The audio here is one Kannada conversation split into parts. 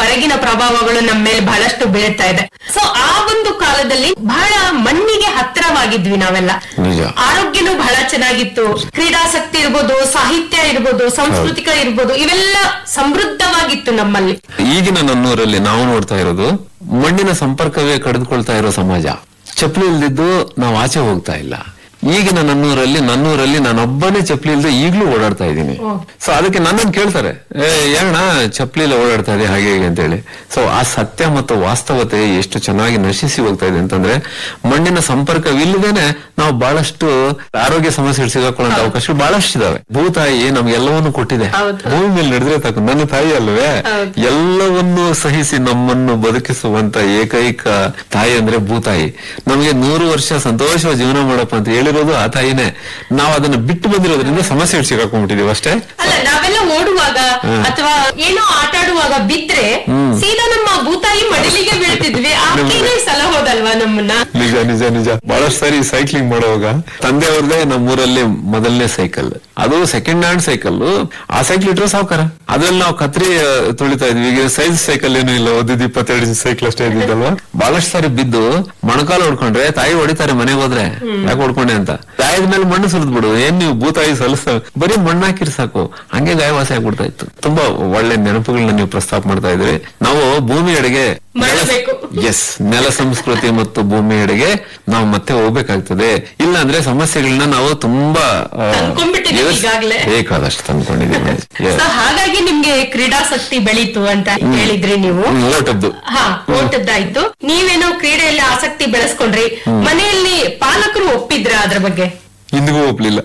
ಹೊರಗಿನ ಪ್ರಭಾವಗಳು ನಮ್ಮ ಮೇಲೆ ಬಹಳಷ್ಟು ಬೀಳ್ತಾ ಇದೆ ಸೊ ಆ ಒಂದು ಕಾಲದಲ್ಲಿ ಬಹಳ ಮಣ್ಣಿಗೆ ಹತ್ತಿರವಾಗಿದ್ವಿ ನಾವೆಲ್ಲ ನಿಜ. ಆರೋಗ್ಯನೂ ಬಹಳ ಚೆನ್ನಾಗಿತ್ತು ಕ್ರೀಡಾಸಕ್ತಿ ಇರ್ಬೋದು ಸಾಹಿತ್ಯ ಇರ್ಬೋದು ಸಾಂಸ್ಕೃತಿಕ ಇರ್ಬೋದು ಇವೆಲ್ಲ ಸಮೃದ್ಧವಾಗಿತ್ತು ನಮ್ಮಲ್ಲಿ ಈಗಿನ ನನ್ನೂರಲ್ಲಿ ನಾವು ನೋಡ್ತಾ ಇರೋದು ಮಣ್ಣಿನ ಸಂಪರ್ಕವೇ ಕಡಿದುಕೊಳ್ತಾ ಇರೋ ಸಮಾಜ ಚಪ್ಪಲಿ ಇಲ್ದಿದ್ದು ನಾವು ಆಚೆ ಹೋಗ್ತಾ ಇಲ್ಲ ಈಗಿನ ನನ್ನೂರಲ್ಲಿ ನನ್ನೂರಲ್ಲಿ ನಾನೊಬ್ಬನೇ ಚಪ್ಪಲಿ ಇಲ್ದೆ ಈಗ್ಲೂ ಓಡಾಡ್ತಾ ಇದ್ದೀನಿ ಸೊ ಅದಕ್ಕೆ ನನ್ನನ್ನು ಕೇಳ್ತಾರೆ ಏ ಏನಣ್ಣ ಚಪ್ಪಲಿ ಇಲ್ಲ ಓಡಾಡ್ತಾ ಇದೆ ಹಾಗೆ ಹೀಗೆ ಅಂತೇಳಿ ಸೊ ಆ ಸತ್ಯ ಮತ್ತು ವಾಸ್ತವತೆ ಎಷ್ಟು ಚೆನ್ನಾಗಿ ನಶಿಸಿ ಹೋಗ್ತಾ ಇದೆ ಅಂತಂದ್ರೆ ಮಣ್ಣಿನ ಸಂಪರ್ಕವಿಲ್ಲದೇನೆ ನಾವು ಬಹಳಷ್ಟು ಆರೋಗ್ಯ ಸಮಸ್ಯೆಗಳು ಸಿಗಾಕೊಳ್ಳೋ ಅವಕಾಶಗಳು ಬಹಳಷ್ಟು ಇದಾವೆ ಭೂತಾಯಿ ನಮ್ಗೆಲ್ಲವನ್ನು ಕೊಟ್ಟಿದೆ ಹೌದು. ಭೂಮಿ ಮೇಲೆ ನಡೆದ್ರೆ ಸಾಕು ನನ್ನ ತಾಯಿ ಅಲ್ವೇ ಹೌದು. ಎಲ್ಲವನ್ನು ಸಹಿಸಿ ನಮ್ಮನ್ನು ಬದುಕಿಸುವಂತ ಏಕೈಕ ತಾಯಿ ಅಂದ್ರೆ ಭೂತಾಯಿ ನಮಗೆ ನೂರು ವರ್ಷ ಸಂತೋಷವಾಗಿ ಜೀವನ ಮಾಡಪ್ಪ ಅಂತ ಹೇಳಿರೋದು ಆ ತಾಯಿನೇ ನಾವು ಅದನ್ನ ಬಿಟ್ಟು ಬಂದಿರೋದ್ರಿಂದ ಸಮಸ್ಯೆಗಳು ಸಿಗಾಕೊಂಡ್ಬಿಟ್ಟಿದೀವಿ ಅಷ್ಟೇ ಅಲ್ಲ ನಾವೆಲ್ಲ ಓಡುವಾಗ ಅಥವಾ ಏನೋ ಆಟ ಆಡುವಾಗ ಬಿದ್ರೆ ಸೀದಾ ನಮ್ಮ ಭೂತಾಯಿ ಮಡಿಲಿಗೆ ಬೀಳ್ತಿದ್ವಿ ಆಕೆನೇ ಸಲಹೋದಲ್ವಾ ನಮ್ಮನ್ನ ನಿಜ ನಿಜ ನಿಜ ಬಹಳಷ್ಟು ಸಾರಿ ಸೈಕ್ಲಿಂಗ್ ಮಾಡುವಾಗ ತಂದೆಯವ್ರದೇ ನಮ್ಮೂರಲ್ಲಿ ಮೊದಲನೇ ಸೈಕಲ್ ಅದು ಸೆಕೆಂಡ್ ಹ್ಯಾಂಡ್ ಸೈಕಲ್ ಆ ಸೈಕಲ್ ಇಟ್ರೆ ಸಾವುಕಾರ ಅದ್ರಲ್ಲಿ ನಾವು ಕತ್ರಿ ಆ, ತುಳಿತಾ ಇದ್ವಿ ಈಗ ಸೈಜ್ ಸೈಕಲ್ ಏನು ಇಲ್ಲ ಓದಿದ್ ಇಪ್ಪತ್ತೆರಡು ಸೈಕಲ್ ಅಷ್ಟೇ ಇದ್ದಿದ್ದಲ್ವಾ ಬಹಳಷ್ಟು ಸಾರಿ ಬಿದ್ದು ಮೊಣಕಾಲು ಹೊಡ್ಕೊಂಡ್ರೆ ತಾಯಿ ಹೊಡಿತಾರೆ ಮನೆಗೆ ಹೋದ್ರೆ ಯಾಕೆ ಹೊಡ್ಕೊಂಡೆ ಅಂತ ಗಾಯದ ಮೇಲೆ ಮಣ್ಣು ಸುರಿದ್ ಬಿಡು ಏನ್ ನೀವು ಭೂತಾಯಿ ಸಲ್ಲಿಸ್ತಾವೆ ಬರೀ ಮಣ್ಣು ಹಾಕಿರ್ ಸಾಕು ಹಂಗೆ ಗಾಯವಾಸಿ ಆಗ್ಬಿಡ್ತಾ ಇತ್ತು ತುಂಬಾ ಒಳ್ಳೆ ನೆನಪುಗಳನ್ನ ನೀವು ಪ್ರಸ್ತಾಪ ಮಾಡ್ತಾ ಇದ್ರಿ ನಾವು ಭೂಮಿ ಎಡೆಗೆ ಮರಳಬೇಕು. ಎಸ್ ನೆಲ ಸಂಸ್ಕೃತಿ ಮತ್ತು ಭೂಮಿ ಎಡೆಗೆ ನಾವು ಮತ್ತೆ ಹೋಗ್ಬೇಕಾಗ್ತದೆ ಇಲ್ಲ ಅಂದ್ರೆ ಸಮಸ್ಯೆಗಳನ್ನ ನಾವು ತುಂಬಾ ಆ, ತಂದ್ಕೊಂಡ್ಬಿಟ್ಟಿದೀವಿ ಎದುರ್ಸ್- ಈಗಾಗ್ಲೇ. ಬೇಕಾದಷ್ಟು ತಂದ್ಕೊಂಡಿದ್ದೀವಿ Yes. ಸೊ ಹಾಗಾಗಿ ನಿಮ್ಗೆ ಕ್ರೀಡಾಸಕ್ತಿ ಬೆಳೀತು ಅಂತ ಹೇಳಿದ್ರಿ ನೀವು ಹ್ಮ್, ಓಟದ್ದು ಹಾ ಓಟದ್ದಾಯ್ತು ನೀವೇನೋ ಕ್ರೀಡೆಯಲ್ಲಿ ಆಸಕ್ತಿ ಬೆಳೆಸ್ಕೊಂಡ್ರಿ ಮನೆಯಲ್ಲಿ ಪಾಲಕರು ಒಪ್ಪಿದ್ರ ಅದ್ರ ಬಗ್ಗೆ ಇಂದಿಗೂ ಒಪ್ಲಿಲ್ಲ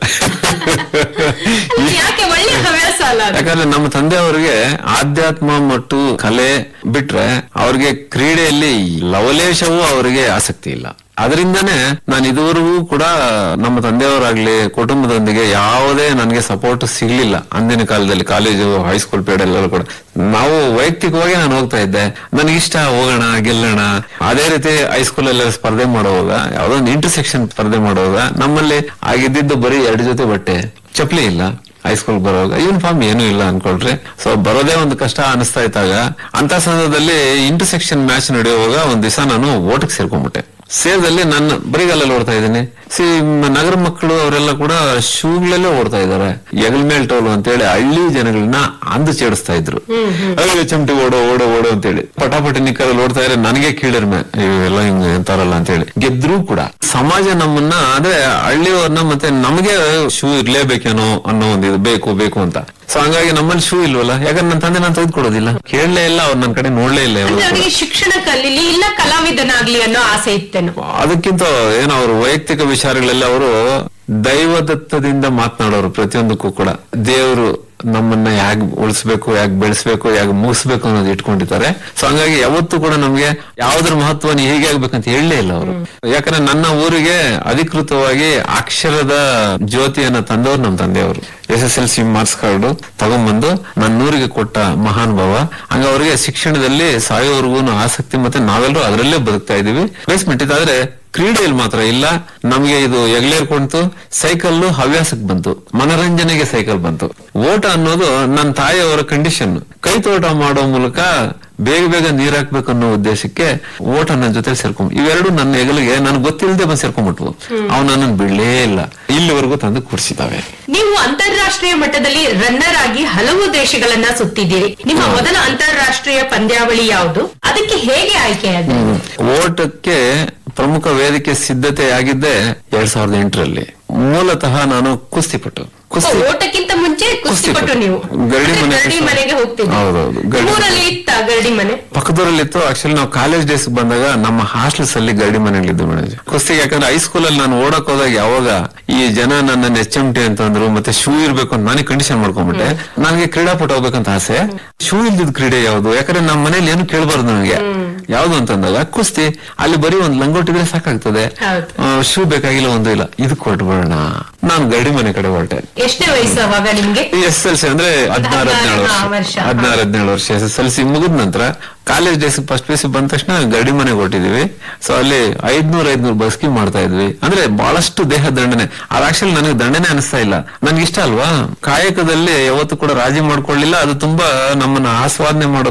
ಅಲ್ಲ, ಯಾಕೆ ಒಳ್ಳೆ ಹವ್ಯಾಸ ಅಲ್ಲ ಅದು? ಯಾಕಂದ್ರೆ ನಮ್ಮ ತಂದೆಯವರಿಗೆ ಆಧ್ಯಾತ್ಮ ಮತ್ತು ಕಲೆ ಬಿಟ್ರೆ ಅವ್ರಿಗೆ ಕ್ರೀಡೆಯಲ್ಲಿ ಲವಲೇಶವೂ ಅವರಿಗೆ ಆಸಕ್ತಿ ಇಲ್ಲ ಅದರಿಂದನೇ ನಾನು ಇದುವರೆಗೂ ಕೂಡ ನಮ್ಮ ತಂದೆಯವರಾಗ್ಲಿ ಕುಟುಂಬದೊಂದಿಗೆ ಯಾವುದೇ ನನಗೆ ಸಪೋರ್ಟ್ ಸಿಗ್ಲಿಲ್ಲ ಅಂದಿನ ಕಾಲದಲ್ಲಿ ಕಾಲೇಜು ಹೈಸ್ಕೂಲ್ ಪೀರಿಯಡ್ ಎಲ್ಲರೂ ಕೂಡ ನಾವು ವೈಯಕ್ತಿಕವಾಗಿ ನಾನು ಹೋಗ್ತಾ ಇದ್ದೆ ನನಗಿಷ್ಟ ಹೋಗೋಣ ಗೆಲ್ಲೋಣ ಅದೇ ರೀತಿ ಹೈಸ್ಕೂಲ್ ಅಲ್ಲಿ ಸ್ಪರ್ಧೆ ಮಾಡುವಾಗ ಯಾವ್ದೋ ಒಂದು ಇಂಟರ್ಸೆಕ್ಷನ್ ಸ್ಪರ್ಧೆ ಮಾಡುವಾಗ ನಮ್ಮಲ್ಲಿ ಆಗಿದ್ದಿದ್ದು ಬರೀ ಎರಡು ಜೊತೆ ಬಟ್ಟೆ ಚಪ್ಪಲಿ ಇಲ್ಲ ಹೈಸ್ಕೂಲ್ ಬರುವಾಗ ಯೂನಿಫಾರ್ಮ್ ಏನೂ ಇಲ್ಲ ಅನ್ಕೊಳ್ರಿ ಸೊ ಬರೋದೇ ಒಂದು ಕಷ್ಟ ಅನಿಸ್ತಾ ಇದ್ದಾಗ ಅಂತ ಸಂದರ್ಭದಲ್ಲಿ ಇಂಟರ್ಸೆಕ್ಷನ್ ಮ್ಯಾಚ್ ನಡೆಯುವಾಗ ಒಂದ್ ದಿವಸ ನಾನು ಓಟಕ್ಕೆ ಸೇರ್ಕೊಂಡ್ಬಿಟ್ಟೆ ಸೇರ್ದಲ್ಲಿ ನನ್ನ ಬರಿಗಾಲಲ್ಲಿ ಓಡ್ತಾ ಇದ್ದೀನಿ ಸಿ ನಗರ ಮಕ್ಕಳು ಅವರೆಲ್ಲ ಕೂಡ ಶೂಗಳಲ್ಲೇ ಓಡ್ತಾ ಇದ್ದಾರೆ ಎಗಲ್ ಮೇಲ್ ಟೋಲು ಅಂತೇಳಿ ಹಳ್ಳಿ ಜನಗಳನ್ನ ಅಂದು ಚೇಡಿಸ್ತಾ ಇದ್ರು ಅಯ್ಯೋ ಚಮಟಿ ಓಡೋ ಓಡೋ ಓಡೋ ಅಂತೇಳಿ ಪಟಾಪಟಿ ನಿಕ್ಕರಲ್ಲಿ ಓಡ್ತಾ ಇದ್ರೆ ನನಗೆ ಕೀಳಿರ್ಮೆ ಇವೆಲ್ಲ ಹಿಂಗ್ ಅಂತಾರಲ್ಲ ಅಂತೇಳಿ ಗೆದ್ರು ಕೂಡ ಸಮಾಜ ನಮ್ಮನ್ನ ಅಂದ್ರೆ ಹಳ್ಳಿಯವ್ರನ್ನ ಮತ್ತೆ ನಮಗೆ ಶೂ ಇರ್ಲೇಬೇಕೇನೋ ಅನ್ನೋ ಒಂದು ಇದು ಬೇಕು ಬೇಕು ಅಂತ ಸೊ ಹಂಗಾಗಿ ನಮ್ಮಲ್ಲಿ ಶೂ ಇಲ್ವಲ್ಲ ಯಾಕಂದ್ರೆ ನನ್ನ ತಂದೆ ನಾನು ತೆಗೆದುಕೊಡೋದಿಲ್ಲ ಕೇಳಲೇ ಇಲ್ಲ ಅವ್ರು ನನ್ನ ಕಡೆ ನೋಡ್ಲೇ ಇಲ್ಲ ಯಾವಾಗ್ಲೂ ಅಂದ್ರೆ ಕೂಡ. ಅವರಿಗೆ ಶಿಕ್ಷಣ ಕಲೀಲಿ ಇಲ್ಲ ಕಲಾವಿದನಾಗ್ಲಿ ಅನ್ನೋ ಆಸೆ ಇತ್ತೇನೋ ಅದಕ್ಕಿಂತ ಏನೋ ಅವರು ವೈಯಕ್ತಿಕ ವಿಚಾರಗಳಲ್ಲಿ ಅವರು ದೈವದತ್ತದಿಂದ ಮಾತನಾಡೋರು ಪ್ರತಿಯೊಂದಕ್ಕೂ ಕೂಡ ದೇವರು ನಮ್ಮನ್ನ ಯಾಗ್ ಉಳಿಸ್ಬೇಕು ಯಾಗ್ ಬೆಳೆಸ್ಬೇಕು ಯಾಗ್ ಮುಗಿಸ್ಬೇಕು ಅನ್ನೋದು ಇಟ್ಕೊಂಡಿದ್ದಾರೆ ಸೊ ಹಂಗಾಗಿ ಯಾವತ್ತೂ ಕೂಡ ನಮ್ಗೆ ಯಾವ್ದ್ರ ಮಹತ್ವನ ಹೇಗೆ ಆಗ್ಬೇಕಂತ ಹೇಳಲೇ ಇಲ್ಲ ಅವರು ಯಾಕಂದ್ರೆ ನನ್ನ ಊರಿಗೆ ಅಧಿಕೃತವಾಗಿ ಅಕ್ಷರದ ಜ್ಯೋತಿಯನ್ನ ತಂದವರು ನಮ್ಮ ತಂದೆಯವರು S S L C marks card ತಗೊಂಡ್ಬಂದು ನನ್ನ ಊರಿಗೆ ಕೊಟ್ಟ ಮಹಾನುಭಾವ ಹಂಗ ಅವರಿಗೆ ಶಿಕ್ಷಣದಲ್ಲಿ ಸಾಯೋವರೆಗೂ ಆಸಕ್ತಿ ಮತ್ತೆ ನಾವೆಲ್ಲರೂ ಅದರಲ್ಲೇ ಬದುಕ್ತಾ ಇದೀವಿ ಬೇಸ್ಮೆಂಟ್ ಇದಾದ್ರೆ ಕ್ರೀಡೆಯಲ್ಲಿ ಮಾತ್ರ ಇಲ್ಲ ನಮ್ಗೆ ಇದು ಎಗ್ಲೇರ್ಕೊಂತು ಸೈಕಲ್ ಹವ್ಯಾಸಕ್ಕೆ ಬಂತು ಮನರಂಜನೆಗೆ ಸೈಕಲ್ ಬಂತು ಓಟ ಅನ್ನೋದು ನನ್ನ ತಾಯಿಯವರ ಕಂಡೀಷನ್ ಕೈ ತೋಟ ಮಾಡೋ ಮೂಲಕ ಬೇಗ ಬೇಗ ನೀರ್ ಹಾಕ್ಬೇಕು ಅನ್ನೋ ಉದ್ದೇಶಕ್ಕೆ ಓಟ ನನ್ನ ಜೊತೆ ಸೇರ್ಕೊಂಡ್ ಇವೆರಡು ನನ್ನ ಹೆಗಲಿಗೆ ನನ್ಗೆ ಗೊತ್ತಿಲ್ಲದೆ ಬಂದು ಸೇರ್ಕೊಂಡ್ಬಿಟ್ವು ಅವ್ ನನ್ನನ್ನು ಬಿಡ್ಲೇ ಇಲ್ಲ ಇಲ್ಲಿವರೆಗೂ ತಂದು ಕೂರಿಸಿದಾವೆ ನೀವು ಅಂತಾರಾಷ್ಟ್ರೀಯ ಮಟ್ಟದಲ್ಲಿ ರನ್ನರ್ ಆಗಿ ಹಲವು ದೇಶಗಳನ್ನ ಸುತ್ತಿದ್ದೀರಿ ನಿಮ್ಮ ಮೊದಲ ಅಂತಾರಾಷ್ಟ್ರೀಯ ಪಂದ್ಯಾವಳಿ ಯಾವುದು ಅದಕ್ಕೆ ಹೇಗೆ ಆಯ್ಕೆ ಆದ್ರಿ ಓಟಕ್ಕೆ ಪ್ರಮುಖ ವೇದಿಕೆ ಸಿದ್ಧತೆ ಆಗಿದ್ದೆ ಎರಡ್ ಸಾವಿರದ ಎಂಟರಲ್ಲಿ ಮೂಲತಃ ನಾನು ಕುಸ್ತಿಪಟು ಕುಸ್ತಿ ಓಟಕ್ಕಿಂತ ಮುಂಚೆ ಕುಸ್ತಿಪಟ್ಟು ನೀವು ಗರಡಿ ಅಂದ್ರೆ ಮನೆ ಗರಡಿ ಮನೆಗೆ ಹೋಗ್ತಿದ್ರಿ ಹೌದೌದು, ಗರಡಿ ಊರಲ್ಲಿ ಇತ್ತ ಗರಡಿ ಮನೆ ಪಕ್ಕದೂರಲ್ಲಿತ್ತು ಆಕ್ಚುಲಿ ನಾವು ಕಾಲೇಜ್ ಡೇಸ್ ಬಂದಾಗ ನಮ್ಮ ಹಾಸ್ಟೆಲ್ಸ್ ಅಲ್ಲಿ ಗರಡಿ ಮನೆಗಳಿದ್ದು ಮೇಡಮ್ ಕುಸ್ತಿಗೆ ಯಾಕಂದ್ರೆ ಹೈಸ್ಕೂಲ್ ಅಲ್ಲಿ ನಾನು ಓಡಕ್ ಹೋದಾಗ ಯಾವಾಗ ಈ ಜನ ನನ್ನ ಎಚ್ ಎಂ ಟಿ ಅಂತಂದ್ರು ಮತ್ತೆ ಶೂ ಇರ್ಬೇಕು ಅಂತ ನಾನೇ ಕಂಡೀಷನ್ ಮಾಡ್ಕೊಂಡ್ಬಿಟ್ಟೆ ನನಗೆ ಕ್ರೀಡಾಪಟು ಹೋಗ್ಬೇಕಂತ ಆಸೆ ಶೂ ಇಲ್ದಿದ್ ಕ್ರೀಡೆ ಯಾವ್ದು ಯಾಕಂದ್ರೆ ನಮ್ಮ ಮನೇಲಿ ಏನು ಕೇಳಬಾರ್ದು ನನಗೆ ಯಾವ್ದು ಅಂತಂದಾಗ ಕುಸ್ತಿ ಅಲ್ಲಿ ಬರೀ ಒಂದ್ ಲಂಗೋಟಿದ್ರೆ ಸಾಕಾಗ್ತದೆ ಹೌದು. ಶೂ ಬೇಕಾಗಿಲ್ಲ ಒಂದು ಇಲ್ಲ ಇದಕ್ ಕೊಟ್ಬಿಡೋಣ ನಾನು ಗರಡಿ ಮನೆ ಕಡೆ ಹೊರಟೆ ಎಷ್ಟೇ ವಯಸ್ಸು ಅವಾಗ ನಿಮ್ಗೆ ಎಸ್ ಎಲ್ ಸಿ ಅಂದ್ರೆ ಹದಿನಾರು ಹದಿನೇಳು ಹಾ, ವರ್ಷ ವರ್ಷ. ಹದಿನಾರು ಹದಿನೇಳು ವರ್ಷ ಎಸ್ ಎಸ್ ಎಲ್ ಸಿ ಮುಗಿದ ನಂತರ college days first P C ಬಂದ ತಕ್ಷಣ ಗಡಿ ಮನೆಗೆ ಹೊಟ್ಟಿದೀವಿ ಸೊ ಅಲ್ಲಿ ಐದ್ನೂರ್ ಐದ್ನೂರ್ ಬಸ್ಕಿ ಮಾಡ್ತಾ ಇದ್ವಿ ಅಂದ್ರೆ ಬಹಳಷ್ಟು ದೇಹ ದಂಡನೆ ಅದು ಆಕ್ಚುಲಿ ನನಗೆ ದಂಡನೆ ಅನಿಸ್ತಾ ಇಲ್ಲ ನನ್ಗೆ ಇಷ್ಟ ಅಲ್ವಾ ಕಾಯಕದಲ್ಲಿ ಯಾವತ್ತು ಕೂಡ ರಾಜಿ ಮಾಡ್ಕೊಳ್ಳಿಲ್ಲ ಅದು ತುಂಬಾ ನಮ್ಮನ್ನ ಆಸ್ವಾದನೆ ಮಾಡೋ